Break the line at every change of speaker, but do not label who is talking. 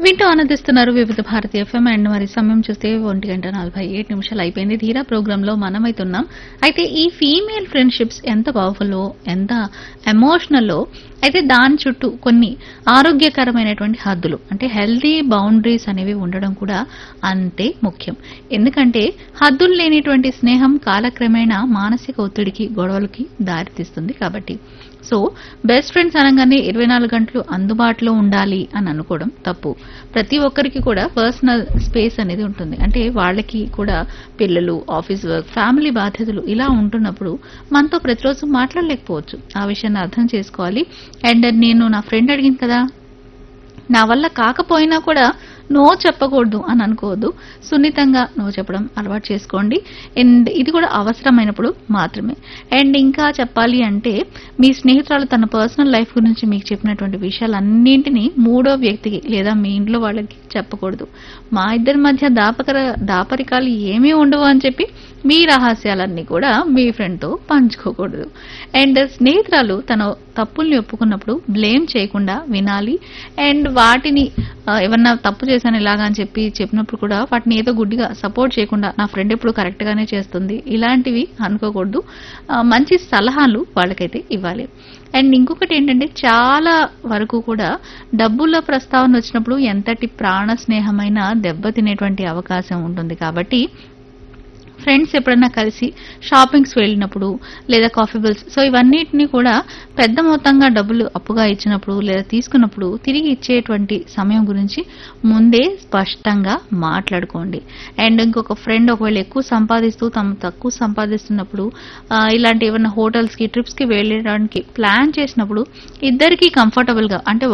వింటూ ఆనందిస్తున్నారు వివిధ భారతి ఎఫ్ఎం అండ్ మరి సమయం చూస్తే ఒంటి గంట నలభై ఏడు నిమిషాలు అయిపోయింది ధీరా ప్రోగ్రామ్ లో మనమైతున్నాం అయితే ఈ ఫీమేల్ ఫ్రెండ్షిప్స్ ఎంత పవర్ఫుల్ ఎంత ఎమోషనల్ అయితే దాని చుట్టూ కొన్ని ఆరోగ్యకరమైనటువంటి హద్దులు అంటే హెల్దీ బౌండరీస్ అనేవి ఉండడం కూడా అంతే ముఖ్యం ఎందుకంటే హద్దులు లేనిటువంటి స్నేహం కాలక్రమేణా మానసిక ఒత్తిడికి గొడవలకి దారితీస్తుంది కాబట్టి సో బెస్ట్ ఫ్రెండ్స్ అనగానే ఇరవై నాలుగు గంటలు అందుబాటులో ఉండాలి అని అనుకోవడం తప్పు ప్రతి ఒక్కరికి కూడా పర్సనల్ స్పేస్ అనేది ఉంటుంది అంటే వాళ్ళకి కూడా పిల్లలు ఆఫీస్ వర్క్ ఫ్యామిలీ బాధ్యతలు ఇలా ఉంటున్నప్పుడు మనతో ప్రతిరోజు మాట్లాడలేకపోవచ్చు ఆ విషయాన్ని అర్థం చేసుకోవాలి అండ్ నేను నా ఫ్రెండ్ అడిగింది కదా నా వల్ల కాకపోయినా కూడా నో చెప్పకూడదు అని అనుకోవద్దు సున్నితంగా నో చెప్పడం అలవాటు చేసుకోండి అండ్ ఇది కూడా అవసరమైనప్పుడు మాత్రమే అండ్ ఇంకా చెప్పాలి అంటే మీ స్నేహితురాలు తన పర్సనల్ లైఫ్ గురించి మీకు చెప్పినటువంటి విషయాలన్నింటినీ మూడో వ్యక్తికి లేదా మీ ఇంట్లో వాళ్ళకి చెప్పకూడదు మా ఇద్దరి మధ్య దాపకర దాపరికాలు ఏమీ ఉండవు అని చెప్పి మీ రహస్యాలన్నీ కూడా మీ ఫ్రెండ్తో పంచుకోకూడదు అండ్ స్నేహితురాలు తన తప్పుల్ని ఒప్పుకున్నప్పుడు బ్లేమ్ చేయకుండా వినాలి అండ్ వాటిని ఆ, ఏమన్నా తప్పు చేశాను ఇలాగా అని చెప్పి చెప్పినప్పుడు కూడా వాటిని ఏదో గుడ్డిగా సపోర్ట్ చేయకుండా నా ఫ్రెండ్ ఎప్పుడు కరెక్ట్ గానే చేస్తుంది ఇలాంటివి అనుకోకూడదు ఆ, మంచి సలహాలు వాళ్ళకైతే ఇవ్వాలి అండ్ ఇంకొకటి ఏంటంటే చాలా వరకు కూడా డబ్బుల ప్రస్తావన వచ్చినప్పుడు ఎంతటి ప్రాణ స్నేహమైన దెబ్బతినేటువంటి అవకాశం ఉంటుంది కాబట్టి ఫ్రెండ్స్ ఎప్పుడన్నా కలిసి షాపింగ్స్ వెళ్ళినప్పుడు లేదా కాఫీ బిల్స్ సో ఇవన్నిటిని కూడా పెద్ద మొత్తంగా డబ్బులు అప్పుగా ఇచ్చినప్పుడు లేదా తీసుకున్నప్పుడు తిరిగి ఇచ్చేటువంటి సమయం గురించి ముందే స్పష్టంగా మాట్లాడుకోండి అండ్ ఇంకొక ఫ్రెండ్ ఒకవేళ ఎక్కువ సంపాదిస్తూ తమ తక్కువ సంపాదిస్తున్నప్పుడు ఆ, ఇలాంటి ఏమైనా హోటల్స్ కి ట్రిప్స్ కి వెళ్ళడానికి ప్లాన్ చేసినప్పుడు ఇద్దరికి కంఫర్టబుల్ గా అంటే